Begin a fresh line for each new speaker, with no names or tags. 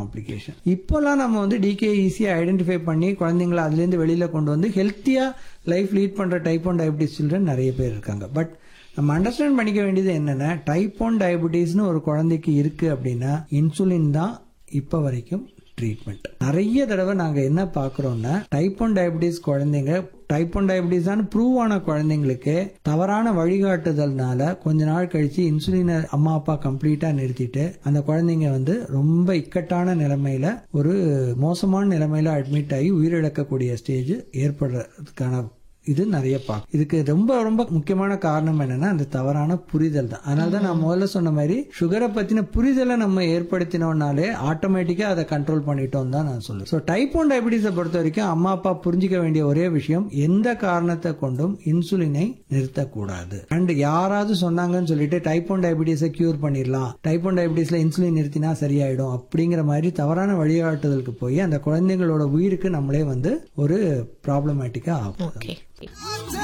complication இப்போல்லாம் நம்ம வந்து டிகே ஈஸியாக ஐடென்டிஃபை பண்ணி குழந்தைங்கள அதுலேருந்து வெளியில் கொண்டு வந்து ஹெல்த்தியாக லைஃப் லீட் பண்ணுற டைப் ஒன் டயபிட்டிஸ் சில்ட்ரன் நிறைய பேர் இருக்காங்க பட் நம்ம அண்டர்ஸ்டாண்ட் பண்ணிக்க வேண்டியது என்னன்னா டைப் ஒன் டயபிட்டிஸ்னு ஒரு குழந்தைக்கு இருக்கு அப்படின்னா இன்சுலின் தான் இப்போ வரைக்கும் ட்ரீட்மெண்ட் நிறைய தடவை நாங்க என்ன பாக்குறோம்னா டைப் ஒன் டயபிட்டிஸ் குழந்தைங்க டைப் ஒன் டயபிட்டிஸ் தான் ப்ரூவ் ஆன குழந்தைங்களுக்கு தவறான வழிகாட்டுதல்னால கொஞ்ச நாள் கழிச்சு இன்சுலினை அம்மா அப்பா கம்ப்ளீட்டா நிறுத்திட்டு அந்த குழந்தைங்க வந்து ரொம்ப இக்கட்டான நிலைமையில ஒரு மோசமான நிலைமையில அட்மிட் ஆகி உயிரிழக்கக்கூடிய ஸ்டேஜ் ஏற்படுறதுக்கான இது நிறைய பார்க்கும் இதுக்கு ரொம்ப ரொம்ப முக்கியமான காரணம் என்னன்னா அந்த தவறான புரிதல் தான் அதனால தான் நான் முதல்ல சொன்ன மாதிரி சுகரை பத்தின புரிதலை நம்ம ஏற்படுத்தினோம்னாலே ஆட்டோமேட்டிக்கா அதை கண்ட்ரோல் பண்ணிட்டோம் தான் நான் சொல்லுவேன் ஸோ டைப் ஒன் டயபிட்டிஸை பொறுத்த வரைக்கும் அம்மா அப்பா புரிஞ்சிக்க வேண்டிய ஒரே விஷயம் எந்த காரணத்தை கொண்டும் இன்சுலினை நிறுத்தக்கூடாது அண்ட் யாராவது சொன்னாங்கன்னு சொல்லிட்டு டைப் ஒன் டயபிட்டிஸை கியூர் பண்ணிடலாம் டைப் ஒன் டயபிட்டிஸ்ல இன்சுலின் நிறுத்தினா சரியாயிடும் அப்படிங்கிற மாதிரி தவறான வழிகாட்டுதலுக்கு போய் அந்த குழந்தைங்களோட உயிருக்கு நம்மளே வந்து ஒரு ப்ராப்ளமேட்டிக்கா ஆகும்
ஓகே